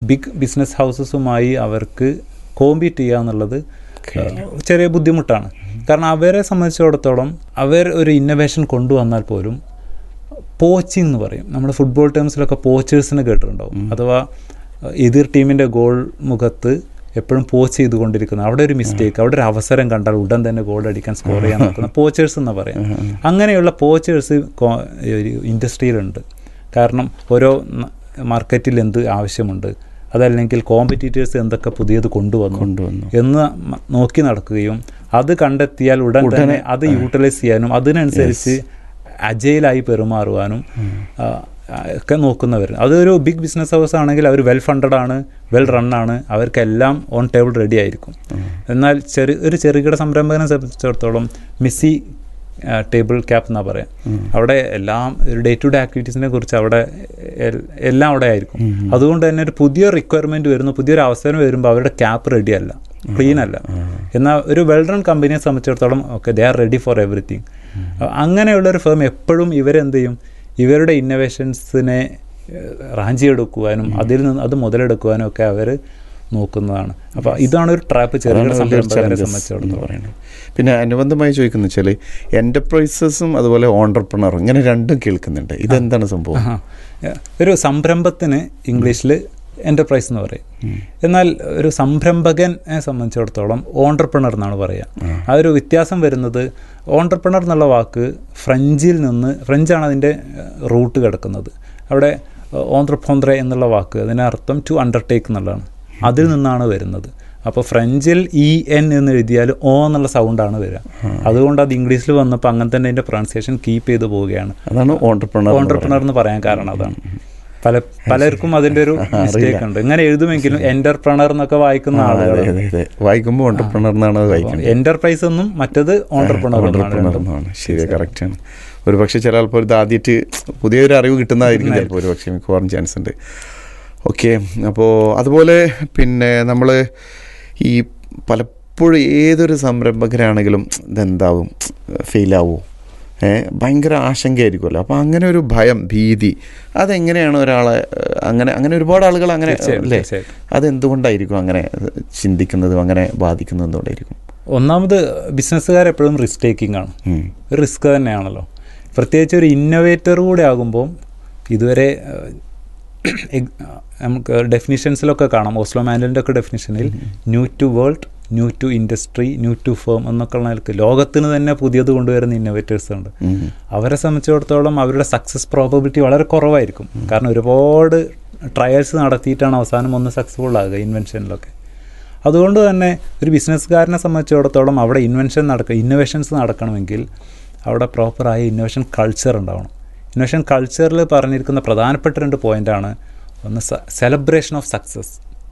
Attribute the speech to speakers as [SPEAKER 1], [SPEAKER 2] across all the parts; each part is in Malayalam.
[SPEAKER 1] ബിഗ് ബിസിനസ് ഹൗസസുമായി അവർക്ക് കോമ്പീറ്റ് ചെയ്യുക എന്നുള്ളത് ചെറിയ ബുദ്ധിമുട്ടാണ് കാരണം അവരെ സംബന്ധിച്ചിടത്തോളം അവർ ഒരു ഇന്നൊവേഷൻ കൊണ്ടുവന്നാൽ പോലും പോച്ചിങ് എന്ന് പറയും നമ്മുടെ ഫുട്ബോൾ ടേംസിലൊക്കെ പോച്ചേഴ്സിനെ കേട്ടിട്ടുണ്ടാവും അഥവാ അഹ്, എതിർ ടീമിൻ്റെ ഗോൾ മുഖത്ത് എപ്പോഴും പോച്ച് ചെയ്തുകൊണ്ടിരിക്കുന്നത് അവിടെ ഒരു മിസ്റ്റേക്ക് അവിടെ ഒരു അവസരം കണ്ടാൽ ഉടൻ തന്നെ ഗോൾ അടിക്കാൻ സ്കോർ ചെയ്യാൻ നോക്കുന്ന പോച്ചേഴ്സ് എന്ന് പറയാം അങ്ങനെയുള്ള പോച്ചേഴ്സ് ഇൻഡസ്ട്രിയിലുണ്ട് കാരണം ഓരോ ന- മാർക്കറ്റിൽ എന്ത് ആവശ്യമുണ്ട് അതല്ലെങ്കിൽ കോമ്പറ്റീറ്റേഴ്സ് എന്തൊക്കെ പുതിയത് കൊണ്ടുവന്നു
[SPEAKER 2] കൊണ്ടുവന്നു
[SPEAKER 1] എന്ന് മ- നോക്കി നടക്കുകയും അത് കണ്ടെത്തിയാൽ ഉടൻ തന്നെ അത് യൂട്ടിലൈസ് ചെയ്യാനും അതിനനുസരിച്ച് അജയിലായി പെരുമാറുവാനും ആ, ആ, ഒക്കെ നോക്കുന്നവർ അതൊരു ബിഗ് ബിസിനസ് ഹൗസ് ആണെങ്കിൽ അവർ വെൽ ഫണ്ടഡ് ആണ് വെൽ റൺ ആണ് അവർക്കെല്ലാം ഓൺ ടേബിൾ റെഡി ആയിരിക്കും എന്നാൽ ചെറിയ ഒരു ചെറുകിട സംരംഭകനെ സംബന്ധിച്ചിടത്തോളം മിസ്സി ടേബിൾ ക്യാപ്പ് എന്നാ പറയാം അവിടെ എല്ലാം ഒരു ഡേ ടു ഡേ ആക്ടിവിറ്റീസിനെ കുറിച്ച് അവിടെ എൽ- എല്ലാം അവിടെ ആയിരിക്കും അതുകൊണ്ട് തന്നെ ഒരു പുതിയ റിക്വയർമെന്റ് വരുന്നു പുതിയൊരു അവസരം വരുമ്പോൾ അവരുടെ ക്യാപ്പ് റെഡി അല്ല ക്ലീൻ അല്ല എന്നാൽ ഒരു വെൽ റൺ കമ്പനിയെ സംബന്ധിച്ചിടത്തോളം okay they are ready for everything അങ്ങനെയുള്ള ഒരു ഫേം എപ്പോഴും ഇവരെന്ത് ചെയ്യും ഇവരുടെ ഇന്നോവേഷൻസിനെ റാഞ്ചിയെടുക്കുവാനും അതിൽ നിന്ന് അത് മുതലെടുക്കുവാനും ഒക്കെ അവർ നോക്കുന്നതാണ് അപ്പോൾ ഇതാണ് ഒരു ട്രാപ്പ് ചെറുകിട
[SPEAKER 2] അതാണ് വലിയൊരു
[SPEAKER 1] സംരംഭകരെ
[SPEAKER 2] challenges എന്ന്
[SPEAKER 1] സംബന്ധിച്ചിടത്തോളം
[SPEAKER 2] പറയുന്നത് പിന്നെ അനുബന്ധമായി ചോദിക്കുന്ന വെച്ചാൽ എൻ്റർപ്രൈസസും അതുപോലെ ഓണ്ടർപ്രണറും ഇങ്ങനെ രണ്ടും കേൾക്കുന്നുണ്ട് ഇതെന്താണ് സംഭവം
[SPEAKER 1] ആഹാ. ഒരു സംരംഭത്തിന് ഇംഗ്ലീഷിൽ എൻ്റർപ്രൈസ് എന്ന് പറയും എന്നാൽ ഒരു സംരംഭകനെ സംബന്ധിച്ചിടത്തോളം ഓണ്ടർപ്രണർ എന്നാണ് പറയുക ആ ഒരു വ്യത്യാസം വരുന്നത് ഓണ്ടർപ്രണർ എന്നുള്ള വാക്ക് ഫ്രഞ്ചിൽ നിന്ന് ഫ്രഞ്ചാണ് അതിൻ്റെ റൂട്ട് കിടക്കുന്നത് അവിടെ ഓന്ത്രപ്പോന്ത്രെ എന്നുള്ള വാക്ക് അതിനർത്ഥം ടു അണ്ടർടേക്ക് എന്നുള്ളതാണ് അതിൽ നിന്നാണ് വരുന്നത് അപ്പോൾ ഫ്രഞ്ചിൽ ഇ എൻ എന്ന് എഴുതിയാൽ ഓ എന്നുള്ള സൗണ്ടാണ് വരിക അതുകൊണ്ട് അത് ഇംഗ്ലീഷിൽ വന്നപ്പോൾ അങ്ങനെ തന്നെ അതിൻ്റെ പ്രൊണൗൺസിയേഷൻ കീപ്പ് ചെയ്ത് പോവുകയാണ്
[SPEAKER 2] അതാണ് ഓണ്ടർപ്രണർ
[SPEAKER 1] ഓണ്ടർപ്രണർ എന്ന് പറയാൻ കാരണം അതാണ് പല പലർക്കും അതിന്റെ ഒരു മിസ്റ്റേക്ക് ഉണ്ട് ഇങ്ങനെ എഴുതുമെങ്കിലും എന്റർപ്രണർ എന്നൊക്കെ വായിക്കുന്ന ആളുകൾ
[SPEAKER 2] അതെ അതെ അതെ വായിക്കുമ്പോൾ ഓണ്ടർപ്രണർ എന്നാണ് അത് വായിക്കുന്നത്
[SPEAKER 1] എന്റർപ്രൈസ് എന്നും മറ്റത് ഓണ്ടർപ്രണർ
[SPEAKER 2] ഓണ്ടർപ്രണർ എന്നാണ് ശരി കറക്റ്റാണ് ഒരു പക്ഷേ ചില ആൾക്കാർ ഇത് ആദ്യമായിട്ട് പുതിയൊരു അറിവ് കിട്ടുന്നതായിരിക്കും ചിലപ്പോൾ ഒരു പക്ഷേ മിക്കവാറും ചാൻസ് ഉണ്ട് ഓക്കെ അപ്പോൾ അതുപോലെ പിന്നെ നമ്മൾ ഈ പലപ്പോഴും ഏതൊരു സംരംഭകരാണെങ്കിലും ഇതെന്താവും ഫെയിലാവോ ഏ ഭയങ്കര ആശങ്കയായിരിക്കുമല്ലോ അപ്പോൾ അങ്ങനെ ഒരു ഭയം ഭീതി അതെങ്ങനെയാണ് ഒരാളെ ഏഹ്, അങ്ങനെ അങ്ങനെ ഒരുപാട് ആളുകൾ അങ്ങനെ
[SPEAKER 1] തീർച്ചയായും,
[SPEAKER 2] അല്ലേ
[SPEAKER 1] തീർച്ചയായും.
[SPEAKER 2] അതെന്തുകൊണ്ടായിരിക്കും അങ്ങനെ ചിന്തിക്കുന്നതും അങ്ങനെ ബാധിക്കുന്നതും എന്തുകൊണ്ടായിരിക്കും
[SPEAKER 1] ഒന്നാമത് ബിസിനസ്സുകാർ എപ്പോഴും റിസ്ക് ടേക്കിംഗ് ആണ്
[SPEAKER 2] ഉം.
[SPEAKER 1] റിസ്ക് തന്നെയാണല്ലോ പ്രത്യേകിച്ച് ഒരു ഇന്നോവേറ്റർ കൂടെ ആകുമ്പോൾ ഇതുവരെ ഏഹ്, എഗ്- നമുക്ക് ഡെഫിനിഷൻസിലൊക്കെ കാണാം ഓസ്ലോ മാൻഡലിൻ്റെ ഒക്കെ ഡെഫിനിഷനിൽ new to world new to industry new to firm എന്നൊക്കെ ഉള്ള നിലക്ക് ലോകത്തിന് തന്നെ പുതിയത് കൊണ്ടുവരുന്ന ഇന്നോവേറ്റേഴ്സ് ഉണ്ട്
[SPEAKER 2] ഉം.
[SPEAKER 1] അവരെ സംബന്ധിച്ചിടത്തോളം അവരുടെ സക്സസ് പ്രോബബിലിറ്റി വളരെ കുറവായിരിക്കും കാരണം ഒരുപാട് ട്രയൽസ് നടത്തിയിട്ടാണ് അവസാനം ഒന്ന് സക്സസ്ഫുൾ ആകുക ഇൻവെൻഷനിലൊക്കെ അതുകൊണ്ട് തന്നെ ഒരു ബിസിനസ്സുകാരനെ സംബന്ധിച്ചിടത്തോളം അവിടെ ഇൻവെൻഷൻ നടക്കുക ഇന്നോവേഷൻസ് നടക്കണമെങ്കിൽ അവിടെ പ്രോപ്പറായ ഇന്നോവേഷൻ കൾച്ചർ ഉണ്ടാവണം ഇന്നോവേഷൻ കൾച്ചറിൽ പറഞ്ഞിരിക്കുന്ന പ്രധാനപ്പെട്ട രണ്ട് പോയിൻ്റാണ് ഒന്ന് സെലിബ്രേഷൻ ഓഫ് സക്സസ്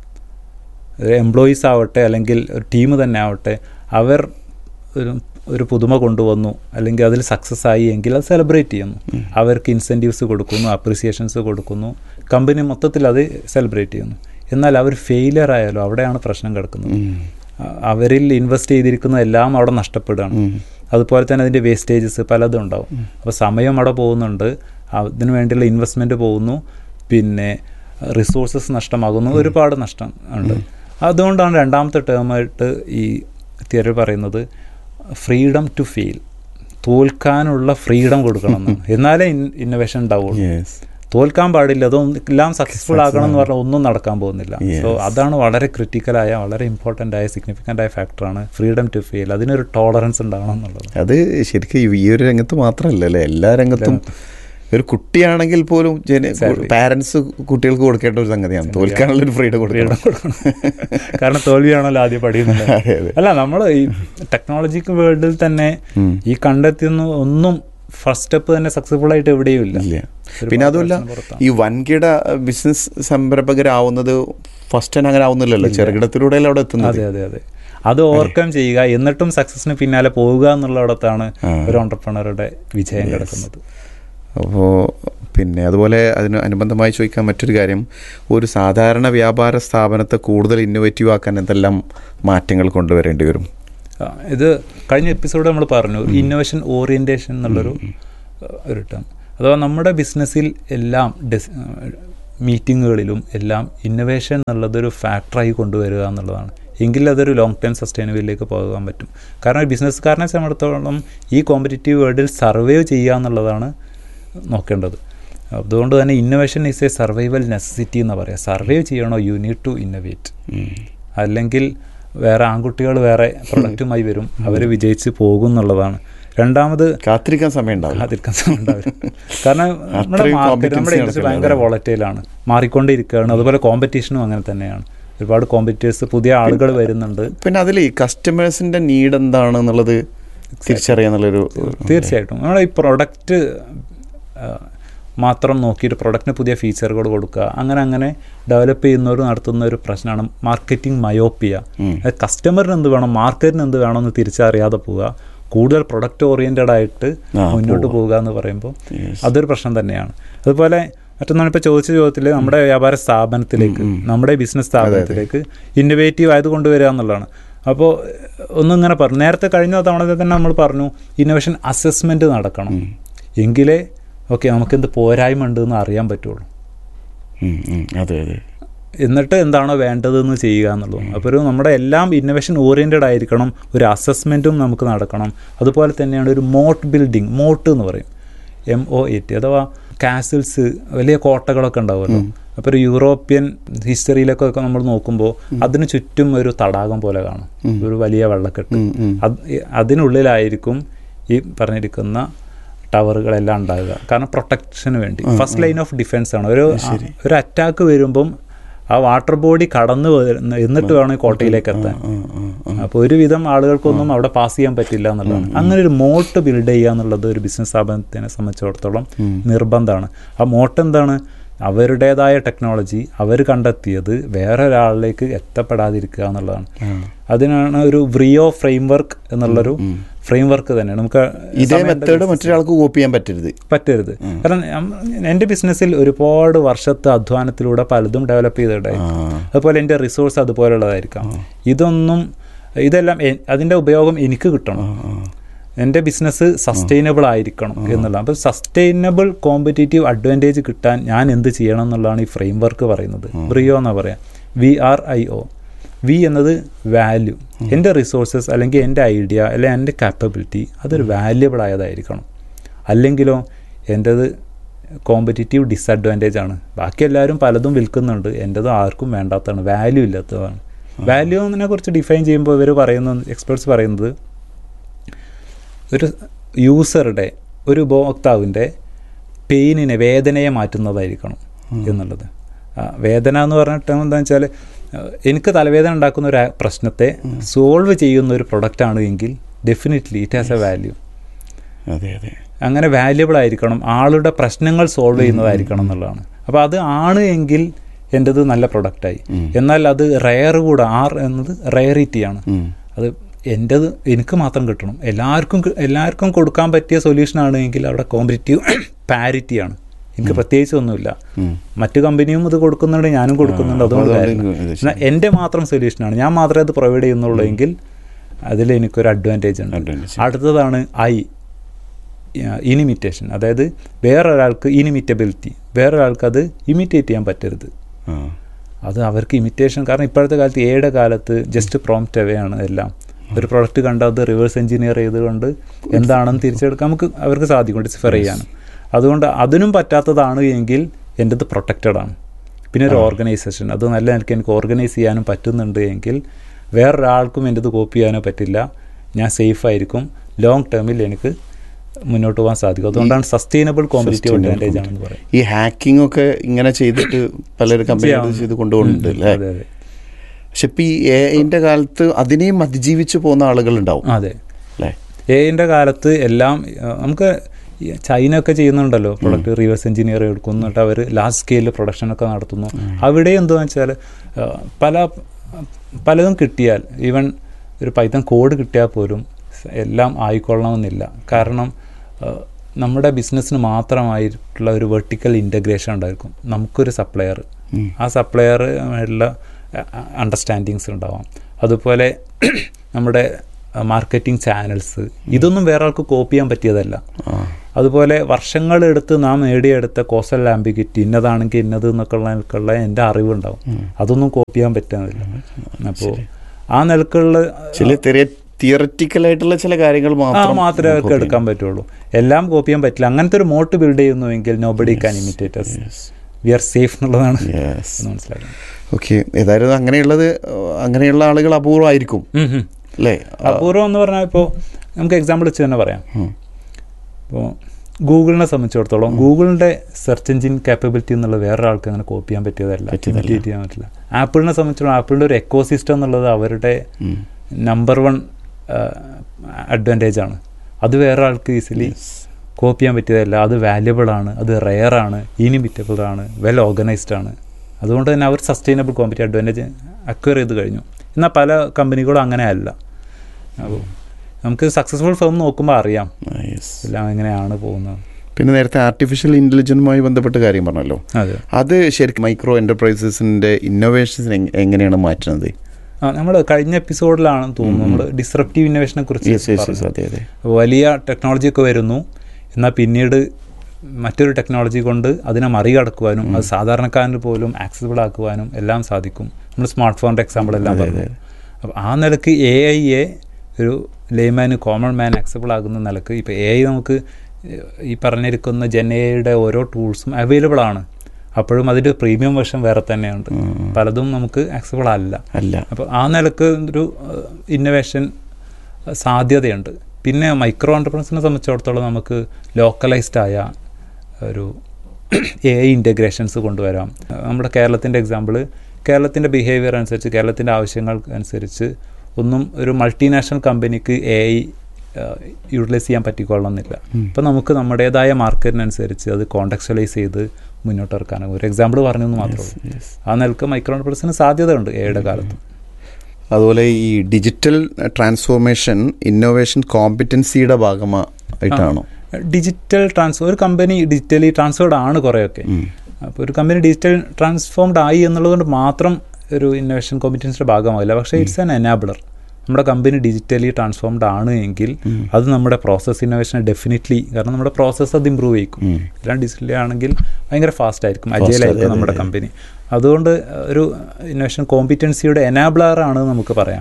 [SPEAKER 1] എംപ്ലോയീസ് ആവട്ടെ അല്ലെങ്കിൽ ഒരു ടീം തന്നെ ആവട്ടെ അവർ ഒരു ഒരു പുതുമ കൊണ്ടുവന്നു അല്ലെങ്കിൽ അതിൽ സക്സസ് ആയി എങ്കിൽ അത് സെലിബ്രേറ്റ് ചെയ്യുന്നു അവർക്ക് ഇൻസെൻറ്റീവ്സ് കൊടുക്കുന്നു അപ്രിസിയേഷൻസ് കൊടുക്കുന്നു കമ്പനി മൊത്തത്തിൽ അത് സെലിബ്രേറ്റ് ചെയ്യുന്നു എന്നാൽ അവർ ഫെയിലിയർ ആയാലോ അവിടെയാണ് പ്രശ്നം കിടക്കുന്നത് അ- അവരിൽ ഇൻവെസ്റ്റ് ചെയ്തിരിക്കുന്ന എല്ലാം അവിടെ നഷ്ടപ്പെടുകയാണ് അതുപോലെ തന്നെ അതിൻ്റെ വേസ്റ്റേജസ് പലതും ഉണ്ടാവും അപ്പോൾ സമയം അവിടെ പോകുന്നുണ്ട് അതിനു വേണ്ടിയുള്ള ഇൻവെസ്റ്റ്മെൻറ്റ് പോകുന്നു പിന്നെ റിസോഴ്സസ് നഷ്ടമാകുന്നു ഒരുപാട് നഷ്ടം ഉണ്ട് അതുകൊണ്ടാണ് രണ്ടാമത്തെ ടേമായിട്ട് ഈ തിയറി പറയുന്നത് ഫ്രീഡം ടു ഫീൽ തോൽക്കാനുള്ള ഫ്രീഡം കൊടുക്കണം എന്നാണ് എന്നാലേ ഇന്നോവേഷൻ ഉണ്ടാവുള്ളൂ
[SPEAKER 2] Yes.
[SPEAKER 1] തോൽക്കാൻ പാടില്ല അതൊന്നും എല്ലാം സക്സസ്ഫുൾ ആകണം എന്ന് പറഞ്ഞാൽ ഒന്നും നടക്കാൻ പോകുന്നില്ല സോ
[SPEAKER 2] Yes.
[SPEAKER 1] അതാണ് വളരെ ക്രിട്ടിക്കലായ വളരെ ഇമ്പോർട്ടൻ്റ് ആയ സിഗ്നിഫിക്കൻ്റ് ആയ ഫാക്ടറാണ് ഫ്രീഡം ടു ഫീൽ അതിനൊരു ടോളറൻസ് ഉണ്ടാവണം എന്നുള്ളത്
[SPEAKER 2] അത് ശരിക്കും ഈ ഒരു രംഗത്ത് മാത്രമല്ല അല്ലേ എല്ലാ രംഗത്തും ഒരു കുട്ടിയാണെങ്കിൽ പോലും പാരന്റ്സ് കുട്ടികൾക്ക് കൊടുക്കേണ്ട ഒരു സംഗതിയാണ് തോൽക്കാനുള്ള ഒരു ഫ്രീഡം കൊടുക്കണം
[SPEAKER 1] കാരണം തോൽവിയാണല്ലോ ആദ്യം പഠിക്കുന്നത്
[SPEAKER 2] അതെ, അതെ.
[SPEAKER 1] അല്ല നമ്മൾ ഈ ടെക്നോളജിക്ക് വേൾഡിൽ തന്നെ
[SPEAKER 2] ഉം.
[SPEAKER 1] ഈ കണ്ടെത്തിയൊന്നും ഒന്നും ഫസ്റ്റ് സ്റ്റെപ്പ് തന്നെ സക്സസ്ഫുൾ ആയിട്ട് എവിടെയും ഇല്ല
[SPEAKER 2] ഇല്ല
[SPEAKER 1] ഒരുപാട്
[SPEAKER 2] പിന്നെ അതുമല്ല
[SPEAKER 1] വർഷം പുറത്താണ്.
[SPEAKER 2] ഈ വൻകിട ബിസിനസ് സംരംഭകരാവുന്നത് ഫസ്റ്റ് തന്നെ അങ്ങനെ ആവുന്നില്ലല്ലോ ചെറുകിടത്തിലൂടെയല്ലേ അവിടെ എത്തുന്നത്
[SPEAKER 1] അതെ അതെ അതെ അത് ഓവർകം ചെയ്യുക എന്നിട്ടും സക്സസിന് പിന്നാലെ പോവുക എന്നുള്ളിടത്താണ്
[SPEAKER 2] ആ.
[SPEAKER 1] ഒരു ഓണ്ടർപ്രണറുടെ വിജയം കിടക്കുന്നത്
[SPEAKER 2] അപ്പോൾ പിന്നെ അതുപോലെ അതിന് അനുബന്ധമായി ചോദിക്കാൻ മറ്റൊരു കാര്യം ഒരു സാധാരണ വ്യാപാര സ്ഥാപനത്തെ കൂടുതൽ ഇന്നോവേറ്റീവ് ആക്കാൻ എന്തെല്ലാം മാറ്റങ്ങൾ കൊണ്ടുവരേണ്ടി വരും
[SPEAKER 1] ആ, ഇത് കഴിഞ്ഞ എപ്പിസോഡ് നമ്മൾ പറഞ്ഞു ഇന്നോവേഷൻ ഓറിയൻറ്റേഷൻ എന്നുള്ളൊരു ആ, ഒരു ടേം അഥവാ നമ്മുടെ ബിസിനസ്സിൽ എല്ലാം മീറ്റിങ്ങുകളിലും എല്ലാം ഇന്നൊവേഷൻ എന്നുള്ളതൊരു ഫാക്ടറായി കൊണ്ടുവരിക എന്നുള്ളതാണ് എങ്കിൽ അതൊരു ലോങ് ടേം സസ്റ്റൈനബിളിലേക്ക് പോകാൻ പറ്റും കാരണം ഒരു ബിസിനസ്സുകാരനെ സംബന്ധിച്ചിടത്തോളം ഈ കോമ്പറ്റീറ്റീവ് വേൾഡിൽ സർവൈവ് ചെയ്യുക എന്നുള്ളതാണ് നോക്കേണ്ടത് അതുകൊണ്ട് തന്നെ innovation is a survival necessity എന്ന് പറയാം സർവൈവ് ചെയ്യണോ യു നീഡ് ടു ഇന്നൊവേറ്റ് അല്ലെങ്കിൽ വേറെ ആൺകുട്ടികൾ വേറെ പ്രൊഡക്റ്റുമായി വരും അവർ വിജയിച്ച് പോകും എന്നുള്ളതാണ് രണ്ടാമത്
[SPEAKER 2] കാത്തിരിക്കാൻ സമയം ഉണ്ടാവില്ല
[SPEAKER 1] കാത്തിരിക്കാൻ ഉണ്ടാവില്ല കാരണം നമ്മുടെ
[SPEAKER 2] അത്രയും
[SPEAKER 1] മാർക്കറ്റ് നമ്മുടെ
[SPEAKER 2] competency
[SPEAKER 1] ഇൻഡസ്ട്രി
[SPEAKER 2] നടക്കില്ല,
[SPEAKER 1] ഭയങ്കര
[SPEAKER 2] അല്ലേ?
[SPEAKER 1] വോളറ്റൈലാണ് മാറിക്കൊണ്ടിരിക്കുകയാണ് അതുപോലെ കോമ്പറ്റീഷനും അങ്ങനെ തന്നെയാണ് ഒരുപാട് കോമ്പറ്റീറ്റേഴ്സ് പുതിയ ആളുകൾ വരുന്നുണ്ട്
[SPEAKER 2] പിന്നെ അതിൽ കസ്റ്റമേഴ്സിന്റെ നീഡ് എന്താണെന്നുള്ളത് തിരിച്ചറിയാന്നുള്ളൊരു
[SPEAKER 1] തീർച്ചയായിട്ടും നമ്മുടെ ഈ പ്രൊഡക്റ്റ് മാത്രം നോക്കിയിട്ട് പ്രൊഡക്റ്റിന് പുതിയ ഫീച്ചറുകൾ കൊടുക്കുക അങ്ങനെ അങ്ങനെ ഡെവലപ്പ് ചെയ്യുന്നവർ നടത്തുന്ന ഒരു പ്രശ്നമാണ് മാർക്കറ്റിംഗ് മയോപ്പിയ
[SPEAKER 2] ഉം.
[SPEAKER 1] കസ്റ്റമറിന് എന്ത് വേണം മാർക്കറ്റിന് എന്ത് വേണമെന്ന് തിരിച്ചറിയാതെ പോവുക കൂടുതൽ പ്രൊഡക്റ്റ് ഓറിയൻറ്റഡ് ആയിട്ട്
[SPEAKER 2] ആ,
[SPEAKER 1] മുന്നോട്ട്
[SPEAKER 2] പോവുക.
[SPEAKER 1] പോവുക എന്ന് പറയുമ്പോൾ
[SPEAKER 2] Yes.
[SPEAKER 1] അതൊരു പ്രശ്നം തന്നെയാണ് അതുപോലെ മറ്റൊന്നാണ് ഇപ്പോൾ ചോദിച്ച ചോദ്യത്തിൽ നമ്മുടെ വ്യാപാര സ്ഥാപനത്തിലേക്ക് നമ്മുടെ ബിസിനസ് സ്ഥാപനത്തിലേക്ക് ഇന്നോവേറ്റീവ് ആയത് കൊണ്ടുവരിക എന്നുള്ളതാണ് അപ്പോൾ ഒന്നിങ്ങനെ പറഞ്ഞു നേരത്തെ കഴിഞ്ഞ തവണ തന്നെ നമ്മൾ പറഞ്ഞു ഇന്നോവേഷൻ അസസ്മെൻറ്റ് നടക്കണം എങ്കിലേ ഓക്കെ നമുക്കെന്ത് പോരായ്മ ഉണ്ട് എന്ന് അറിയാൻ പറ്റുള്ളൂ
[SPEAKER 2] ഉം, ഉം. അതെ അതെ
[SPEAKER 1] എന്നിട്ട് എന്താണോ വേണ്ടതെന്ന് ചെയ്യുക എന്നുള്ളൂ അപ്പോൾ ഒരു നമ്മുടെ എല്ലാം ഇന്നോവേഷൻ ഓറിയൻറ്റഡ് ആയിരിക്കണം ഒരു അസസ്മെൻറ്റും നമുക്ക് നടക്കണം അതുപോലെ തന്നെയാണ് ഒരു മോട്ട് ബിൽഡിംഗ് മോട്ട് എന്ന് പറയും എം ഒ എ ടി അഥവാ കാസിൽസ് വലിയ കോട്ടകളൊക്കെ ഉണ്ടാവുമല്ലോ അപ്പോൾ ഒരു യൂറോപ്യൻ ഹിസ്റ്ററിയിലൊക്കെ നമ്മൾ നോക്കുമ്പോൾ അതിന് ചുറ്റും ഒരു തടാകം പോലെ കാണും ഒരു വലിയ വെള്ളക്കെട്ട്
[SPEAKER 2] ഉം, ഉം.
[SPEAKER 1] അത് അതിനുള്ളിലായിരിക്കും ഈ പറഞ്ഞിരിക്കുന്ന ടവറുകളെല്ലാം ഉണ്ടാകുക കാരണം പ്രൊട്ടക്ഷന് വേണ്ടി ഫസ്റ്റ് ലൈൻ ഓഫ് ഡിഫെൻസ് ആണ് ഒരു ഒരു അറ്റാക്ക് വരുമ്പം ആ വാട്ടർ ബോഡി കടന്നു വരുന്ന എന്നിട്ട് വേണം ഈ കോട്ടയിലേക്ക് എത്താൻ
[SPEAKER 2] ആ, ആ, ആ.
[SPEAKER 1] അപ്പോൾ ഒരുവിധം ആളുകൾക്കൊന്നും അവിടെ പാസ് ചെയ്യാൻ പറ്റില്ല എന്നുള്ളതാണ് അങ്ങനെ ഒരു മോട്ട് ബിൽഡ് ചെയ്യുക എന്നുള്ളത് ഒരു ബിസിനസ് സ്ഥാപനത്തിനെ സംബന്ധിച്ചിടത്തോളം നിർബന്ധമാണ് ആ മോട്ട് എന്താണ് അവരുടേതായ ടെക്നോളജി അവർ കണ്ടെത്തിയത് വേറെ ഒരാളിലേക്ക് എത്തപ്പെടാതിരിക്കുക എന്നുള്ളതാണ് അതിനാണ് ഒരു വ്രിയോ ഫ്രെയിംവർക്ക് എന്നുള്ളൊരു ഫ്രെയിംവർക്ക് തന്നെയാണ് നമുക്ക്
[SPEAKER 2] ഇതേ
[SPEAKER 1] സമയം
[SPEAKER 2] മെത്തേഡ് മറ്റൊരാൾക്ക് കോപ്പി ചെയ്യാൻ പറ്റരുത്
[SPEAKER 1] പറ്റരുത് കാരണം ഞം- എൻ്റെ ബിസിനസ്സിൽ ഒരുപാട് വർഷത്തെ അധ്വാനത്തിലൂടെ പലതും ഡെവലപ്പ് ചെയ്തിട്ടുണ്ടായി
[SPEAKER 2] ആ.
[SPEAKER 1] അതുപോലെ എൻ്റെ റിസോഴ്സ് അതുപോലുള്ളതായിരിക്കാം ഇതൊന്നും ഇതെല്ലാം എ- അതിൻ്റെ ഉപയോഗം എനിക്ക് കിട്ടണം എൻ്റെ ബിസിനസ് സസ്റ്റൈനബിൾ ആയിരിക്കണം എന്നുള്ളതാണ് അപ്പോൾ സസ്റ്റൈനബിൾ കോമ്പറ്റേറ്റീവ് അഡ്വാൻറ്റേജ് കിട്ടാൻ ഞാൻ എന്ത് ചെയ്യണം എന്നുള്ളതാണ് ഈ ഫ്രെയിം വർക്ക് പറയുന്നത് ബ്രിയോ എന്നാ പറയാം V R I O V എന്നത് വാല്യൂ എൻ്റെ റിസോഴ്സസ് അല്ലെങ്കിൽ എൻ്റെ ഐഡിയ അല്ലെങ്കിൽ എൻ്റെ കാപ്പബിലിറ്റി അതൊരു വാല്യബിൾ ആയതായിരിക്കണം അല്ലെങ്കിലോ എൻ്റെത് കോമ്പറ്റേറ്റീവ് ഡിസഡ്വാൻറ്റേജ് ആണ് ബാക്കി എല്ലാവരും പലതും വിൽക്കുന്നുണ്ട് എൻ്റെത് ആർക്കും വേണ്ടാത്തതാണ് വാല്യൂ ഇല്ലാത്തതാണ് വാല്യൂ എന്നതിനെ കുറിച്ച് ഡിഫൈൻ ചെയ്യുമ്പോൾ ഇവർ പറയുന്ന എക്സ്പേർട്സ് പറയുന്നത് ഒരു യൂസറുടെ ഒരു ഉപഭോക്താവിൻ്റെ പെയിനിനെ വേദനയെ മാറ്റുന്നതായിരിക്കണം എന്നുള്ളത് ആ, വേദന എന്ന് പറഞ്ഞിട്ട് എന്താണെന്ന് വെച്ചാൽ എനിക്ക് തലവേദന ഉണ്ടാക്കുന്ന ഒരു പ്രശ്നത്തെ സോൾവ് ചെയ്യുന്ന ഒരു പ്രൊഡക്റ്റാണ് എങ്കിൽ definitely it has a value
[SPEAKER 2] അതെ അതെ
[SPEAKER 1] അങ്ങനെ വാല്യബിൾ ആയിരിക്കണം ആളുടെ പ്രശ്നങ്ങൾ സോൾവ് ചെയ്യുന്നതായിരിക്കണം എന്നുള്ളതാണ് അപ്പോൾ അത് ആണ് എങ്കിൽ എൻ്റെത് നല്ല പ്രൊഡക്റ്റായി എന്നാൽ അത് റെയർ കൂടെ ആർ എന്നത് റെയറിറ്റിയാണ്
[SPEAKER 2] ഉം.
[SPEAKER 1] അത് എൻ്റെത് എനിക്ക് മാത്രം കിട്ടണം എല്ലാവർക്കും കി- എല്ലാവർക്കും കൊടുക്കാൻ പറ്റിയ സൊല്യൂഷനാണ് എങ്കിൽ അവിടെ കോമ്പറ്റീവ് പാരിറ്റിയാണ് എനിക്ക് പ്രത്യേകിച്ച് ഒന്നുമില്ല
[SPEAKER 2] ഉം.
[SPEAKER 1] മറ്റു കമ്പനിയും ഇത് കൊടുക്കുന്നുണ്ട് ഞാനും കൊടുക്കുന്നുണ്ട്
[SPEAKER 2] അപ്പോൾ
[SPEAKER 1] അതുകൊണ്ട്
[SPEAKER 2] അതുകൊണ്ട്
[SPEAKER 1] കാര്യമില്ല.
[SPEAKER 2] ഇത്
[SPEAKER 1] എന്നാൽ എൻ്റെ മാത്രം സൊല്യൂഷനാണ് ഞാൻ മാത്രമേ അത് പ്രൊവൈഡ് ചെയ്യുന്നുള്ളൂ എങ്കിൽ അതിൽ എനിക്കൊരു അഡ്വാൻറ്റേജ് ഉണ്ട്
[SPEAKER 2] Advantage.
[SPEAKER 1] അടുത്തതാണ് ഐ ഇനിമിറ്റേഷൻ അതായത് വേറൊരാൾക്ക് ഇനിമിറ്റബിലിറ്റി വേറൊരാൾക്ക് അത് ഇമിറ്റേറ്റ് ചെയ്യാൻ പറ്റരുത്
[SPEAKER 2] ആ.
[SPEAKER 1] അത് അവർക്ക് ഇമിറ്റേഷൻ കാരണം ഇപ്പോഴത്തെ കാലത്ത് ഏയുടെ കാലത്ത് ജസ്റ്റ് പ്രോംപ്റ്റ് അവേ ആണ് എല്ലാം ഒരു പ്രൊഡക്റ്റ് കണ്ട് അത് റിവേഴ്സ് എഞ്ചിനീയർ ചെയ്തുകൊണ്ട് എന്താണെന്ന് തിരിച്ചെടുക്കാൻ നമുക്ക് അവർക്ക് സാധിക്കും ഡിസ്ഫർ ചെയ്യാൻ അതുകൊണ്ട് അതിനും പറ്റാത്തതാണ് എങ്കിൽ എൻ്റെത് പ്രൊട്ടക്റ്റഡ് ആണ് പിന്നെ ഒരു ഓർഗനൈസേഷൻ അത് നല്ല എനിക്ക് എനിക്ക് ഓർഗനൈസ് ചെയ്യാനും പറ്റുന്നുണ്ട് എങ്കിൽ വേറൊരാൾക്കും എൻ്റെത് കോപ്പി ചെയ്യാനോ പറ്റില്ല ഞാൻ സേഫ് ആയിരിക്കും ലോങ് ടേമിൽ എനിക്ക് മുന്നോട്ട് പോകാൻ സാധിക്കും അതുകൊണ്ടാണ് സസ്റ്റൈനബിൾ കോമ്പറ്റീവ്
[SPEAKER 2] Sustainable
[SPEAKER 1] അഡ്വാൻറ്റേജ് ആണെന്ന് പറയും
[SPEAKER 2] ഈ ഹാക്കിംഗ് ഒക്കെ ഇങ്ങനെ ചെയ്തിട്ട് പലരും കമ്പനികൾ
[SPEAKER 1] ചെയ്യാം.
[SPEAKER 2] ചെയ്ത് കൊണ്ടുപോകുന്നുണ്ട് അല്ലേ
[SPEAKER 1] അതെ അതെ
[SPEAKER 2] പക്ഷെ ഇപ്പൊ ഈ എന്റെ കാലത്ത് അതിനെയും അതിജീവിച്ചു പോകുന്ന ആളുകളുണ്ടാവും
[SPEAKER 1] അതെ
[SPEAKER 2] അല്ലേ
[SPEAKER 1] എയിൻ്റെ കാലത്ത് എല്ലാം ആ, നമുക്ക് ഈ ചൈന ഒക്കെ ചെയ്യുന്നുണ്ടല്ലോ പ്രൊഡക്റ്റ് റിവേഴ്സ് എഞ്ചിനീയർ എടുക്കുന്നു എന്നിട്ട് അവർ ലാർജ് സ്കെയിലിൽ പ്രൊഡക്ഷനൊക്കെ നടത്തുന്നു അവിടെ എന്താണെന്ന് വെച്ചാൽ ആ, പല പലതും കിട്ടിയാൽ ഈവൻ ഒരു പൈത്തൻ കോഡ് കിട്ടിയാൽ പോലും സ- എല്ലാം ആയിക്കൊള്ളണമെന്നില്ല കാരണം ആ, നമ്മുടെ ബിസിനസ്സിന് മാത്രമായിട്ടുള്ള ഒരു വെർട്ടിക്കൽ ഇൻ്റഗ്രേഷൻ ഉണ്ടായിരിക്കും നമുക്കൊരു സപ്ലയർ
[SPEAKER 2] ഉം.
[SPEAKER 1] ആ സപ്ലയർ ഉള്ള അണ്ടർസ്റ്റാൻഡിങ്സ് ഉണ്ടാവാം അതുപോലെ നമ്മുടെ മാർക്കറ്റിംഗ് ചാനൽസ് ഇതൊന്നും വേറെ ആൾക്ക് കോപ്പി ചെയ്യാൻ പറ്റിയതല്ല
[SPEAKER 2] ആ.
[SPEAKER 1] അതുപോലെ വർഷങ്ങളെടുത്ത് നാം നേടിയെടുത്ത കോസൽ ആംബിഗിറ്റി ഇന്നതാണെങ്കിൽ ഇന്നത് എന്നൊക്കെയുള്ള എൻ്റെ അറിവുണ്ടാവും അതൊന്നും കോപ്പി ചെയ്യാൻ പറ്റുന്നില്ല അപ്പോൾ ആ നിലക്കുള്ള
[SPEAKER 2] ചില തിയററ്റിക്കൽ ആയിട്ടുള്ള ചില കാര്യങ്ങൾ
[SPEAKER 1] ആ
[SPEAKER 2] മാത്രം
[SPEAKER 1] മാത്രമേ അവർക്ക് എടുക്കാൻ പറ്റുള്ളൂ എല്ലാം കോപ്പി ചെയ്യാൻ പറ്റില്ല അങ്ങനത്തെ ഒരു മോട്ട് ബിൽഡ് ചെയ്യുന്നുവെങ്കിൽ nobody can imitators we are safe എന്നുള്ളതാണ്
[SPEAKER 2] യെസ്
[SPEAKER 1] എന്ന് മനസ്സിലാക്കുന്നത്
[SPEAKER 2] ഓക്കെ ഏതായാലും അങ്ങനെയുള്ളത് ഏഹ്, അങ്ങനെയുള്ള ആളുകൾ അപൂർവമായിരിക്കും
[SPEAKER 1] ഉം ഉം.
[SPEAKER 2] അല്ലേ
[SPEAKER 1] അപൂർവം എന്ന് പറഞ്ഞാൽ ഇപ്പോൾ നമുക്ക് എക്സാമ്പിൾ വെച്ച് തന്നെ പറയാം
[SPEAKER 2] ഉം.
[SPEAKER 1] ഇപ്പോൾ ഗൂഗിളിനെ സംബന്ധിച്ചിടത്തോളം ഗൂഗിളിൻ്റെ സെർച്ച് എഞ്ചിൻ കാപ്പബിലിറ്റി എന്നുള്ള വേറൊരാൾക്ക് അങ്ങനെ കോപ്പി ചെയ്യാൻ പറ്റിയതല്ല
[SPEAKER 2] പറ്റിയതല്ല.
[SPEAKER 1] imitate ചെയ്യാൻ പറ്റില്ല ആപ്പിളിനെ സംബന്ധിച്ചിടത്തോളം ആപ്പിളിൻ്റെ ഒരു എക്കോ സിസ്റ്റം എന്നുള്ളത് അവരുടെ
[SPEAKER 2] ഉം.
[SPEAKER 1] നമ്പർ വൺ അഡ്വാൻറ്റേജ് ആണ് അത് വേറെ ആൾക്ക് ഈസിലി കോപ്പി ചെയ്യാൻ പറ്റിയതല്ല അത് വാല്യബിൾ ആണ് അത് റെയർ ആണ് ഇനിമിറ്റബിൾ ആണ് വെൽ ഓർഗനൈസ്ഡ് ആണ് അതുകൊണ്ട് തന്നെ അവർ സസ്റ്റൈനബിൾ കോമ്പറ്റീവ് അഡ്വാൻറ്റേജ് അക്വയർ ചെയ്ത് കഴിഞ്ഞു എന്നാൽ പല കമ്പനികളും അങ്ങനെ അല്ല അപ്പോൾ നമുക്ക് സക്സസ്ഫുൾ ഫേം നോക്കുമ്പോൾ അറിയാം
[SPEAKER 2] ആ, yes.
[SPEAKER 1] എല്ലാം എങ്ങനെയാണ് പോകുന്നത്
[SPEAKER 2] പിന്നെ നേരത്തെ ആർട്ടിഫിഷ്യൽ ഇൻ്റലിജൻസുമായി ബന്ധപ്പെട്ട കാര്യം പറഞ്ഞല്ലോ
[SPEAKER 1] അതെ
[SPEAKER 2] അത് ശരിക്കും മൈക്രോ എൻ്റർപ്രൈസസിൻ്റെ ഇന്നോവേഷൻസിനെ എങ്ങനെയാണ് മാറ്റുന്നത്
[SPEAKER 1] ആ നമ്മൾ കഴിഞ്ഞ എപ്പിസോഡിലാണെന്ന് തോന്നുന്നു നമ്മൾ ഡിസ്റപ്റ്റീവ് ഇന്നോവേഷനെ കുറിച്ച്
[SPEAKER 2] യെസ് യെസ്
[SPEAKER 1] പറഞ്ഞു.
[SPEAKER 2] യെസ് അതെ അതെ
[SPEAKER 1] വലിയ ടെക്നോളജി ഒക്കെ വരുന്നു എന്നാൽ പിന്നീട് മറ്റൊരു ടെക്നോളജി കൊണ്ട് അതിനെ മറികടക്കുവാനും അത് സാധാരണക്കാരന് പോലും ആക്സസിബിൾ ആക്കുവാനും എല്ലാം സാധിക്കും നമ്മൾ സ്മാർട്ട് ഫോണിൻ്റെ എക്സാമ്പിൾ എല്ലാം
[SPEAKER 2] അതെ,
[SPEAKER 1] പറഞ്ഞു
[SPEAKER 2] അതെ.
[SPEAKER 1] അപ്പോൾ ആ നിലക്ക് എ ഐയെ ഒരു ലേമാന് കോമൺ മാൻ ആക്സസിബിൾ ആകുന്ന നിലക്ക് ഇപ്പോൾ എ ഐ നമുക്ക് ഈ പറഞ്ഞിരിക്കുന്ന ജെൻ എയുടെ ഓരോ ടൂൾസും അവൈലബിൾ ആണ് അപ്പോഴും അതിൻ്റെ പ്രീമിയം വെർഷൻ വേറെ തന്നെയുണ്ട്
[SPEAKER 2] ഉം.
[SPEAKER 1] പലതും നമുക്ക് ആക്സസിബിൾ അല്ല
[SPEAKER 2] അല്ല
[SPEAKER 1] അപ്പോൾ ആ നിലക്ക് ഒരു ഇന്നോവേഷൻ സാധ്യതയുണ്ട് പിന്നെ മൈക്രോ എൻ്റർപ്രൈസിനെ സംബന്ധിച്ചിടത്തോളം നമുക്ക് ലോക്കലൈസ്ഡ് ആയ ഒരു എ ഐ ഇൻ്റഗ്രേഷൻസ് കൊണ്ടുവരാം നമ്മുടെ കേരളത്തിൻ്റെ എക്സാമ്പിൾ കേരളത്തിൻ്റെ ബിഹേവിയർ അനുസരിച്ച് കേരളത്തിൻ്റെ ആവശ്യങ്ങൾ അനുസരിച്ച് ഒന്നും ഒരു മൾട്ടിനാഷണൽ കമ്പനിക്ക് എ ഐ യൂട്ടിലൈസ് ചെയ്യാൻ പറ്റിക്കൊള്ളണമെന്നില്ല അപ്പോൾ നമുക്ക് നമ്മുടേതായ മാർക്കറ്റിനനുസരിച്ച് അത് കോണ്ടക്ച്വലൈസ് ചെയ്ത് മുന്നോട്ട് ഇറക്കാനും ഒരു എക്സാമ്പിൾ പറഞ്ഞു എന്ന് മാത്രമേ ഉള്ളൂ
[SPEAKER 2] yes.
[SPEAKER 1] ആ നിലക്ക് മൈക്രോ എൻ്റർപ്രൈസിന് സാധ്യതയുണ്ട് എയുടെ കാലത്ത്
[SPEAKER 2] അതുപോലെ ഈ ഡിജിറ്റൽ ട്രാൻസ്ഫോർമേഷൻ ഇന്നോവേഷൻ കോമ്പിറ്റൻസിയുടെ ഭാഗമായിട്ടാണോ
[SPEAKER 1] ഡിജിറ്റൽ ട്രാൻസ്ഫർ ഒരു കമ്പനി ഡിജിറ്റലി ട്രാൻസ്ഫേർഡ് ആണ് കുറേയൊക്കെ
[SPEAKER 2] ഉം.
[SPEAKER 1] അപ്പോൾ ഒരു കമ്പനി ഡിജിറ്റൽ ട്രാൻസ്ഫോംഡ് ആയി എന്നുള്ളതുകൊണ്ട് മാത്രം ഒരു ഇന്നോവേഷൻ കോമ്പിറ്റൻസിയുടെ ഭാഗമാവില്ല പക്ഷേ ഇറ്റ്സ് ആൻ എനാബിളർ നമ്മുടെ കമ്പനി ഡിജിറ്റലി ട്രാൻസ്ഫോംഡ് ആണ് എങ്കിൽ അത് നമ്മുടെ പ്രോസസ് ഇന്നോവേഷനെ ഡെഫിനറ്റ്ലി കാരണം നമ്മുടെ പ്രോസസ്സ് അത് ഇമ്പ്രൂവ് ചെയ്യിക്കും
[SPEAKER 2] ഉം.
[SPEAKER 1] എല്ലാം ഡിജിറ്റലി ആണെങ്കിൽ ഭയങ്കര ഫാസ്റ്റ് ആയിരിക്കും
[SPEAKER 2] Fast,
[SPEAKER 1] അജയിൽ
[SPEAKER 2] അതെ,
[SPEAKER 1] ആയിരിക്കും
[SPEAKER 2] അതെ,
[SPEAKER 1] നമ്മുടെ
[SPEAKER 2] അതെ.
[SPEAKER 1] കമ്പനി അതുകൊണ്ട് ഒരു ഇന്നോവേഷൻ കോമ്പിറ്റൻസിയുടെ എനാബിളർ ആണ് നമുക്ക് പറയാം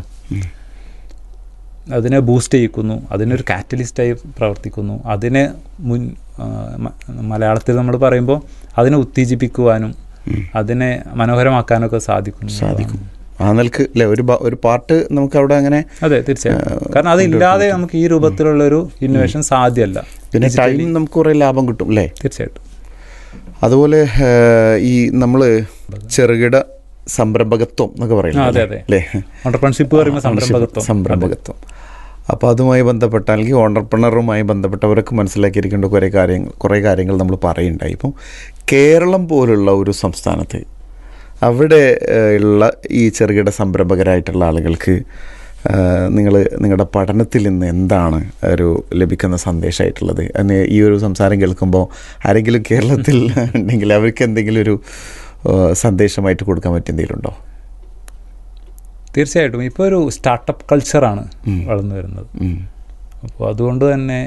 [SPEAKER 1] അതിനെ ബൂസ്റ്റ് ചെയ്യിക്കുന്നു അതിനൊരു കാറ്റലിസ്റ്റായി പ്രവർത്തിക്കുന്നു അതിനെ മുൻ ആ, മ- മലയാളത്തിൽ നമ്മൾ പറയുമ്പോൾ അതിനെ ഉത്തേജിപ്പിക്കുവാനും അതിനെ മനോഹരമാക്കാനൊക്കെ സാധിക്കുന്നു
[SPEAKER 2] സാധിക്കും ആ നിലക്ക് അല്ലെ ഒരു ബ- ഒരു പാർട്ട് നമുക്ക് അവിടെ അങ്ങനെ
[SPEAKER 1] അതെ തീർച്ചയായും കാരണം അതില്ലാതെ നമുക്ക് ഈ രൂപത്തിലുള്ള ഒരു ഇന്നോവേഷൻ സാധ്യമല്ല
[SPEAKER 2] പിന്നെ ടൈം നമുക്ക് കുറേ ലാഭം കിട്ടും അല്ലേ
[SPEAKER 1] തീർച്ചയായിട്ടും
[SPEAKER 2] അതുപോലെ ഏഹ്, ഈ നമ്മൾ ചെറുകിട സംരംഭകത്വം എന്നൊക്കെ
[SPEAKER 1] ആ,
[SPEAKER 2] പറയുന്നത്
[SPEAKER 1] അതെ, അതെ.
[SPEAKER 2] അല്ലേ
[SPEAKER 1] ഓണ്ടർപ്രണർഷിപ്പ് പറയുമ്പോൾ സംരംഭകത്വം
[SPEAKER 2] സംരംഭകത്വം അപ്പോൾ അതുമായി ബന്ധപ്പെട്ട അല്ലെങ്കിൽ ഓണ്ടർപ്രണറുമായി ബന്ധപ്പെട്ടവരൊക്കെ മനസ്സിലാക്കിയിരിക്കേണ്ട കുറേ കാര്യങ്ങൾ കുറേ കാര്യങ്ങൾ നമ്മൾ പറയുണ്ടായി ഇപ്പം കേരളം പോലുള്ള ഒരു സംസ്ഥാനത്ത് അവിടെ ഏഹ്, ഉള്ള ഈ ചെറുകിട സംരംഭകരായിട്ടുള്ള ആളുകൾക്ക് നിങ്ങൾ നിങ്ങളുടെ പഠനത്തിൽ നിന്ന് എന്താണ് ഒരു ലഭിക്കുന്ന സന്ദേശമായിട്ടുള്ളത് അതിന് ഈ ഒരു സംസാരം കേൾക്കുമ്പോൾ ആരെങ്കിലും കേരളത്തിൽ ഉണ്ടെങ്കിൽ അവർക്ക് എന്തെങ്കിലും ഒരു ഏഹ്, സന്ദേശമായിട്ട് കൊടുക്കാൻ പറ്റിയ എന്തെങ്കിലും ഉണ്ടോ
[SPEAKER 1] തീർച്ചയായിട്ടും ഇപ്പോൾ ഒരു സ്റ്റാർട്ടപ്പ് കൾച്ചറാണ് വളർന്നു വരുന്നത്
[SPEAKER 2] ഉം.
[SPEAKER 1] അപ്പോൾ അതുകൊണ്ട് തന്നെ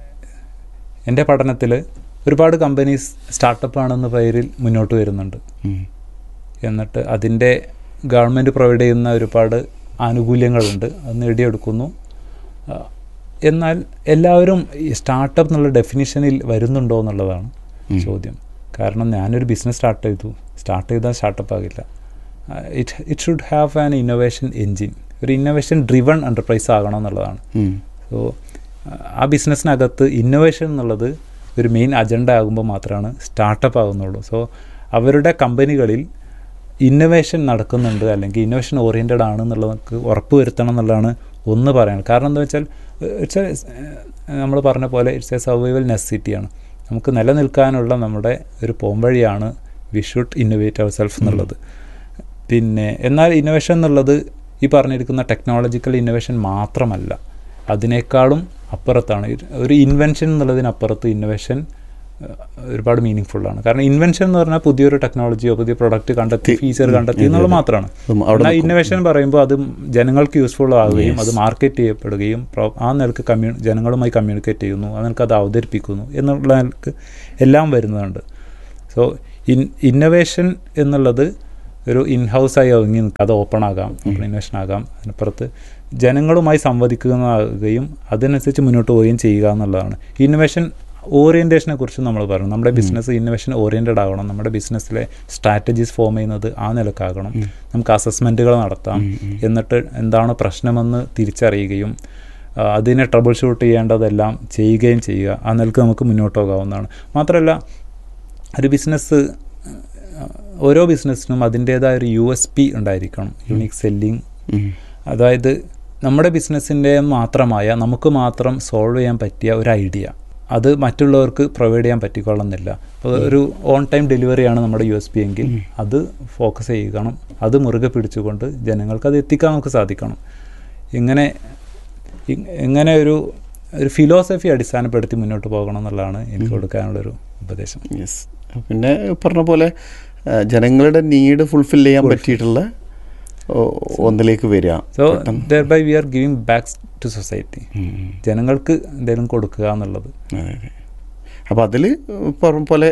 [SPEAKER 1] എൻ്റെ പഠനത്തിൽ ഒരുപാട് കമ്പനീസ് സ്റ്റാർട്ടപ്പ് ആണെന്ന പേരിൽ മുന്നോട്ട് വരുന്നുണ്ട്
[SPEAKER 2] ഉം.
[SPEAKER 1] എന്നിട്ട് അതിൻ്റെ ഗവൺമെൻറ് പ്രൊവൈഡ് ചെയ്യുന്ന ഒരുപാട് ആനുകൂല്യങ്ങളുണ്ട് അത് നേടിയെടുക്കുന്നു ആ, എന്നാൽ എല്ലാവരും ഈ സ്റ്റാർട്ടപ്പ് എന്നുള്ള ഡെഫിനിഷനിൽ വരുന്നുണ്ടോ എന്നുള്ളതാണ് ചോദ്യം കാരണം ഞാനൊരു ബിസിനസ് സ്റ്റാർട്ട് ചെയ്തു സ്റ്റാർട്ട് ചെയ്താൽ സ്റ്റാർട്ടപ്പ് ആകില്ല it it should have an innovation engine ഒരു ഇന്നോവേഷൻ ഡ്രിവൺ എൻ്റർപ്രൈസ് ആകണം എന്നുള്ളതാണ്
[SPEAKER 2] ഉം.
[SPEAKER 1] സോ ആ ബിസിനസ്സിനകത്ത് ഇന്നോവേഷൻ എന്നുള്ളത് ഒരു മെയിൻ അജണ്ട ആകുമ്പോൾ മാത്രമാണ് സ്റ്റാർട്ടപ്പ് ആകുന്നുള്ളൂ സോ അവരുടെ കമ്പനികളിൽ ഇന്നോവേഷൻ നടക്കുന്നുണ്ട് അല്ലെങ്കിൽ ഇന്നോവേഷൻ ഓറിയൻറ്റഡ് ആണെന്നുള്ളത് ഉറപ്പ് വരുത്തണം എന്നുള്ളതാണ് ഒന്ന് പറയുന്നത് കാരണം എന്താ വെച്ചാൽ ഇറ്റ്സ് നമ്മൾ പറഞ്ഞ പോലെ ഇറ്റ്സ് എ സർവൈവൽ നെസസിറ്റിയാണ് നമുക്ക് നിലനിൽക്കാനുള്ള നമ്മുടെ ഒരു പോംവഴിയാണ് വി ഷുഡ് ഇന്നോവേറ്റ് അവർ സെൽഫ് എന്നുള്ളത് പിന്നെ എന്നാൽ ഇന്നോവേഷൻ എന്നുള്ളത് ഈ പറഞ്ഞിരിക്കുന്ന ടെക്നോളജിക്കൽ ഇന്നോവേഷൻ മാത്രമല്ല അതിനേക്കാളും അപ്പുറത്താണ് ഇത് ഒരു ഇൻവെൻഷൻ എന്നുള്ളതിനപ്പുറത്ത് ഇന്നോവേഷൻ ഒരുപാട് മീനിങ് ഫുള്ളാണ് കാരണം ഇൻവെൻഷൻ എന്ന് പറഞ്ഞാൽ പുതിയൊരു ടെക്നോളജിയോ പുതിയ പ്രൊഡക്റ്റ് കണ്ടെത്തി ഫീച്ചർ കണ്ടെത്തി എന്നുള്ളത് മാത്രമാണ്
[SPEAKER 2] ഉം, അവിടെ
[SPEAKER 1] എന്നാൽ ഇന്നോവേഷൻ പറയുമ്പോൾ അത് ജനങ്ങൾക്ക് യൂസ്ഫുൾ ആവുകയും അത് മാർക്കറ്റ് ചെയ്യപ്പെടുകയും പ്രോ- ആ നിലക്ക് കമ്മ്യൂ ജനങ്ങളുമായി കമ്മ്യൂണിക്കേറ്റ് ചെയ്യുന്നു ആ നിലക്ക് അത് അവതരിപ്പിക്കുന്നു എന്നുള്ള നിലക്ക് എല്ലാം വരുന്നുണ്ട് സോ ഇൻ ഇന്നോവേഷൻ എന്നുള്ളത് ഒരു ഇൻഹൗസായി ഒതുങ്ങി നിൽക്കുക അത് ഓപ്പൺ ആകാം ഓപ്പൺ ഇന്നോവേഷൻ ആകാം അതിനപ്പുറത്ത് ജനങ്ങളുമായി സംവദിക്കുന്നതാകുകയും അതിനനുസരിച്ച് മുന്നോട്ട് പോവുകയും ചെയ്യുക എന്നുള്ളതാണ് ഇന്നോവേഷൻ ഓറിയൻറ്റേഷനെ കുറിച്ച് നമ്മൾ പറഞ്ഞു നമ്മുടെ ബിസിനസ് ഇന്നോവേഷൻ ഓറിയൻറ്റഡ് ആകണം നമ്മുടെ ബിസിനസ്സിലെ സ്ട്രാറ്റജീസ് ഫോം ചെയ്യുന്നത് ആ നിലക്കാകണം നമുക്ക് അസസ്മെൻറ്റുകൾ നടത്താം എന്നിട്ട് എന്താണ് പ്രശ്നമെന്ന് തിരിച്ചറിയുകയും ആ, അതിനെ ട്രബിൾ ഷൂട്ട് ചെയ്യേണ്ടതെല്ലാം ചെയ്യുകയും ചെയ്യുക ആ നിലക്ക് നമുക്ക് മുന്നോട്ട് പോകാവുന്നതാണ് മാത്രമല്ല ഒരു ബിസിനസ് ഓരോ ബിസിനസ്സിനും അതിൻ്റേതായ ഒരു യു എസ് പി ഉണ്ടായിരിക്കണം യുണീക്ക് സെല്ലിംഗ്
[SPEAKER 2] ഉം.
[SPEAKER 1] അതായത് നമ്മുടെ ബിസിനസ്സിൻ്റെ മാത്രമായ നമുക്ക് മാത്രം സോൾവ് ചെയ്യാൻ പറ്റിയ ഒരു ഐഡിയ അത് മറ്റുള്ളവർക്ക് പ്രൊവൈഡ് ചെയ്യാൻ പറ്റിക്കൊള്ളുന്നില്ല അപ്പോൾ ഒരു ഓൺ ടൈം ഡെലിവറിയാണ് നമ്മുടെ യു എസ് പി എങ്കിൽ അത് ഫോക്കസ് ചെയ്യണം അത് മുറുകെ പിടിച്ചുകൊണ്ട് ജനങ്ങൾക്ക് അത് എത്തിക്കാൻ നമുക്ക് സാധിക്കണം ഇങ്ങനെ ഇ- ഇങ്ങനെ ഒരു ഒരു ഫിലോസഫി അടിസ്ഥാനപ്പെടുത്തി മുന്നോട്ട് പോകണം എന്നുള്ളതാണ് എനിക്ക് കൊടുക്കാനുള്ളൊരു ഉപദേശം
[SPEAKER 2] യെസ് പിന്നെ പറഞ്ഞ പോലെ ആ, ജനങ്ങളുടെ നീഡ് ഫുൾഫിൽ ചെയ്യാൻ പറ്റിയിട്ടുള്ള ഓ, ഒന്നിലേക്ക് വരിക
[SPEAKER 1] സോ
[SPEAKER 2] പെട്ടെന്ന്.
[SPEAKER 1] Thereby we are giving back to society
[SPEAKER 2] ഉം.
[SPEAKER 1] ജനങ്ങൾക്ക് എന്തെങ്കിലും കൊടുക്കുക എന്നുള്ളത്
[SPEAKER 2] അതെ അതെ അപ്പോൾ അതിൽ പറഞ്ഞ പോലെ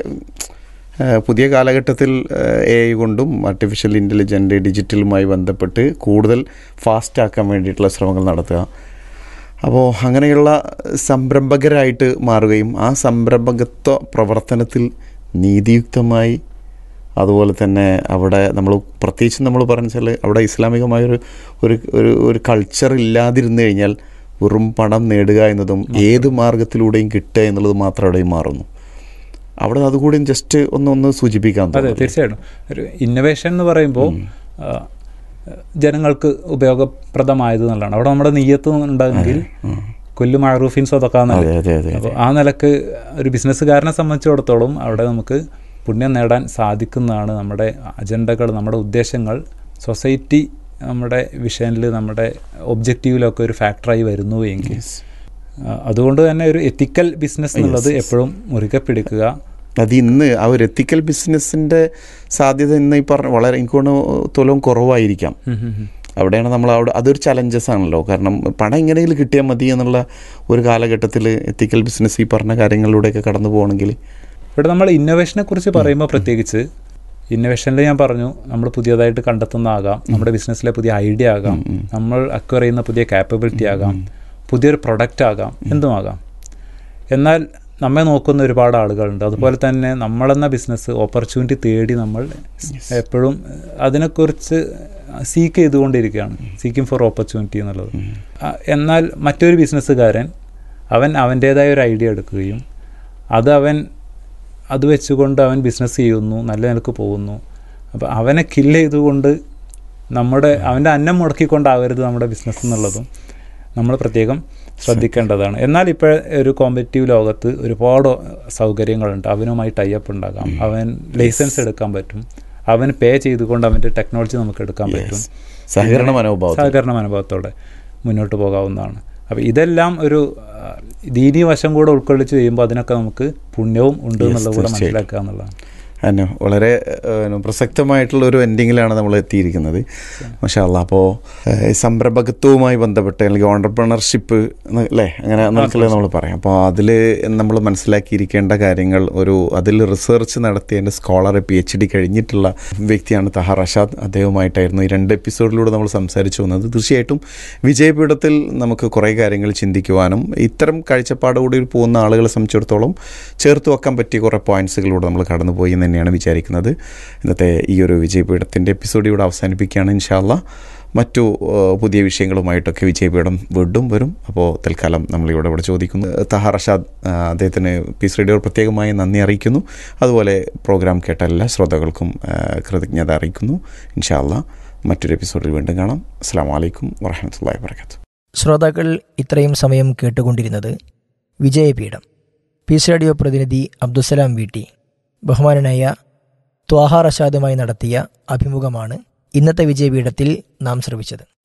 [SPEAKER 2] ആ, പുതിയ കാലഘട്ടത്തിൽ എ ഐ കൊണ്ടും ആർട്ടിഫിഷ്യൽ ഇൻ്റലിജൻ്റ് ഡിജിറ്റലുമായി ബന്ധപ്പെട്ട് കൂടുതൽ ഫാസ്റ്റ് ആക്കാൻ വേണ്ടിയിട്ടുള്ള ശ്രമങ്ങൾ നടത്തുക അപ്പോൾ അങ്ങനെയുള്ള സംരംഭകരായിട്ട് മാറുകയും ആ സംരംഭകത്വ പ്രവർത്തനത്തിൽ നീതിയുക്തമായി അതുപോലെ തന്നെ അവിടെ നമ്മൾ പ്രത്യേകിച്ച് നമ്മൾ പറഞ്ഞാൽ അവിടെ ഇസ്ലാമികമായൊരു ഒരു ഒരു ഒരു കൾച്ചർ ഇല്ലാതിരുന്നു കഴിഞ്ഞാൽ വെറും പണം നേടുക എന്നതും ഏത് മാർഗത്തിലൂടെയും കിട്ടുക എന്നുള്ളത് മാത്രം അവിടെയും മാറുന്നു അവിടെ അതുകൂടി ജസ്റ്റ് ഒന്ന് ഒന്ന് സൂചിപ്പിക്കാൻ
[SPEAKER 1] അതെ
[SPEAKER 2] തോന്നുന്നു.
[SPEAKER 1] തീർച്ചയായിട്ടും ഒരു ഇന്നോവേഷൻ എന്ന് പറയുമ്പോൾ ആ, ജനങ്ങൾക്ക് ഉപയോഗപ്രദമായത് എന്നുള്ളതാണ് അവിടെ നമ്മുടെ നെയ്യത്ത് ഉണ്ടെങ്കിൽ കൊല്ലു മാറൂഫിൻ
[SPEAKER 2] അതെ
[SPEAKER 1] സ്വതക്കാന്നല്ലേ
[SPEAKER 2] അതെ അതെ
[SPEAKER 1] അപ്പോൾ ആ നിലക്ക് ഒരു ബിസിനസ്സുകാരനെ സംബന്ധിച്ചിടത്തോളം അവിടെ നമുക്ക് പുണ്യം നേടാൻ സാധിക്കുന്നതാണ് നമ്മുടെ അജണ്ടകൾ നമ്മുടെ ഉദ്ദേശങ്ങൾ സൊസൈറ്റി നമ്മുടെ വിഷനിൽ നമ്മുടെ ഒബ്ജക്റ്റീവിലൊക്കെ ഒരു ഫാക്ടറായി വരുന്നു എങ്കിൽ
[SPEAKER 2] Yes.
[SPEAKER 1] ആ, അതുകൊണ്ട് തന്നെ ഒരു എത്തിക്കൽ ബിസിനസ് എന്നുള്ളത് എപ്പോഴും മുറുകെ പിടിക്കുക
[SPEAKER 2] അത് ഇന്ന് ആ ഒരു എത്തിക്കൽ ബിസിനസ്സിൻ്റെ സാധ്യത ഇന്ന് ഈ പറഞ്ഞ വളരെ എനിക്ക് തോന്നുന്നു തുലവും കുറവായിരിക്കാം
[SPEAKER 1] ഉം, ഉം, ഉം.
[SPEAKER 2] അവിടെയാണ് നമ്മൾ അവിടെ അതൊരു ചലഞ്ചസ് ആണല്ലോ കാരണം പണം എങ്ങനെയെങ്കിലും കിട്ടിയാൽ മതി എന്നുള്ള ഒരു കാലഘട്ടത്തിൽ എത്തിക്കൽ ബിസിനസ് ഈ പറഞ്ഞ കാര്യങ്ങളിലൂടെയൊക്കെ കടന്നു പോകണമെങ്കിൽ
[SPEAKER 1] ഇവിടെ നമ്മൾ ഇന്നോവേഷനെ കുറിച്ച് പറയുമ്പോൾ പ്രത്യേകിച്ച് ഇന്നോവേഷനിൽ ഞാൻ പറഞ്ഞു നമ്മൾ പുതിയതായിട്ട് കണ്ടെത്തുന്നതാകാം നമ്മുടെ ബിസിനസ്സിലെ പുതിയ ഐഡിയ ആകാം നമ്മൾ അക്വയർ ചെയ്യുന്ന പുതിയ കാപ്പബിലിറ്റി ആകാം പുതിയൊരു പ്രൊഡക്റ്റ് ആകാം എന്തുമാകാം എന്നാൽ നമ്മെ നോക്കുന്ന ഒരുപാട് ആളുകളുണ്ട് അതുപോലെ തന്നെ നമ്മളെന്ന ബിസിനസ് ഓപ്പർച്യൂണിറ്റി തേടി നമ്മൾ എപ്പോഴും അതിനെക്കുറിച്ച് സീക്ക് ചെയ്തുകൊണ്ടിരിക്കുകയാണ് സീക്കിംഗ് ഫോർ ഓപ്പർച്യൂണിറ്റി എന്നുള്ളത് ആ, എന്നാൽ മറ്റൊരു ബിസിനസ്സുകാരൻ അവൻ അവൻ്റേതായ ഒരു ഐഡിയ എടുക്കുകയും അത് അവൻ അത് വെച്ചുകൊണ്ട് അവൻ ബിസിനസ് ചെയ്യുന്നു നല്ല നിലക്ക് പോകുന്നു അപ്പോൾ അവനെ കില്ല് ചെയ്തുകൊണ്ട് നമ്മുടെ അവൻ്റെ അന്നം മുടക്കിക്കൊണ്ടാവരുത് നമ്മുടെ ബിസിനസ് എന്നുള്ളതും നമ്മൾ പ്രത്യേകം ശ്രദ്ധിക്കേണ്ടതാണ് എന്നാൽ ഇപ്പോൾ ഒരു കോമ്പറ്റീവ് ലോകത്ത് ഒരുപാട് സൗകര്യങ്ങളുണ്ട് അവനുമായി ടൈപ്പ് ഉണ്ടാകാം അവൻ ലൈസൻസ് എടുക്കാൻ പറ്റും അവൻ പേ ചെയ്തുകൊണ്ട് അവൻ്റെ ടെക്നോളജി നമുക്ക് എടുക്കാൻ പറ്റും
[SPEAKER 2] സഹകരണ മനോഭാവം
[SPEAKER 1] സഹകരണ മനോഭാവത്തോടെ മുന്നോട്ട് പോകാവുന്നതാണ് അപ്പോൾ ഇതെല്ലാം ഒരു ആ, ദീനീ വശം കൂടെ ഉൾക്കൊള്ളിച്ച് ചെയ്യുമ്പോൾ അതിനൊക്കെ നമുക്ക് പുണ്യവും ഉണ്ട് എന്നുള്ളത് കൂടെ
[SPEAKER 2] തീർച്ചയായിട്ടും.
[SPEAKER 1] മനസ്സിലാക്കുക എന്നുള്ളതാണ്
[SPEAKER 2] തന്നെ വളരെ ഏഹ്, പ്രസക്തമായിട്ടുള്ള ഒരു എൻഡിങ്ങിലാണ് നമ്മൾ എത്തിയിരിക്കുന്നത് പക്ഷേ അല്ല അപ്പോൾ സംരംഭകത്വവുമായി ബന്ധപ്പെട്ട് അല്ലെങ്കിൽ ഓണ്ടർപ്രണർഷിപ്പ് അല്ലേ അങ്ങനെ നമുക്കല്ലേ നമ്മൾ പറയാം അപ്പോൾ അതിൽ നമ്മൾ മനസ്സിലാക്കിയിരിക്കേണ്ട കാര്യങ്ങൾ ഒരു അതിൽ റിസർച്ച് നടത്തിയതിൻ്റെ സ്കോളർ പി എച്ച് ഡി കഴിഞ്ഞിട്ടുള്ള വ്യക്തിയാണ് തഹാർ അഷാദ് അദ്ദേഹവുമായിട്ടായിരുന്നു ഈ രണ്ട് എപ്പിസോഡിലൂടെ നമ്മൾ സംസാരിച്ചു വന്നത് തീർച്ചയായിട്ടും വിജയപീഠത്തിൽ നമുക്ക് കുറേ കാര്യങ്ങൾ ചിന്തിക്കുവാനും ഇത്തരം കാഴ്ചപ്പാടോടെ പോകുന്ന ആളുകളെ സംബന്ധിച്ചിടത്തോളം ചേർത്ത് വെക്കാൻ പറ്റിയ കുറേ പോയിന്റ്സുകളിലൂടെ നമ്മൾ കടന്നുപോയി എന്ന് തന്നെയാണ് വിചാരിക്കുന്നത് ഇന്നത്തെ ഈ ഒരു വിജയപീഠത്തിൻ്റെ എപ്പിസോഡ് ഇവിടെ അവസാനിപ്പിക്കുകയാണ് ഇൻഷാല്ല മറ്റു ഏഹ്, പുതിയ വിഷയങ്ങളുമായിട്ടൊക്കെ വിജയപീഠം വീണ്ടും വരും അപ്പോൾ തൽക്കാലം നമ്മളിവിടെ ഇവിടെ ചോദിക്കുന്നു തഹാർ അഷാദ് ആ, അദ്ദേഹത്തിന് പീസ് റേഡിയോ പ്രത്യേകമായി നന്ദി അറിയിക്കുന്നു അതുപോലെ പ്രോഗ്രാം കേട്ട എല്ലാ ശ്രോതാക്കൾക്കും ആ, കൃതജ്ഞത അറിയിക്കുന്നു ഇൻഷാല്ല മറ്റൊരു എപ്പിസോഡിൽ വീണ്ടും കാണാം അസ്സാം വലൈക്കും വറഹമത്തല്ലാ വാബർക്കാത്തു
[SPEAKER 3] ശ്രോതാക്കൾ ഇത്രയും സമയം കേട്ടുകൊണ്ടിരുന്നത് വിജയപീഠം പീസ് റേഡിയോ പ്രതിനിധി അബ്ദുസലാം വി ടി ബഹുമാനനായ ത്വാഹ റഷാദുമായി നടത്തിയ അഭിമുഖമാണ് ഇന്നത്തെ വിജയപീഠത്തിൽ നാം ശ്രവിച്ചത്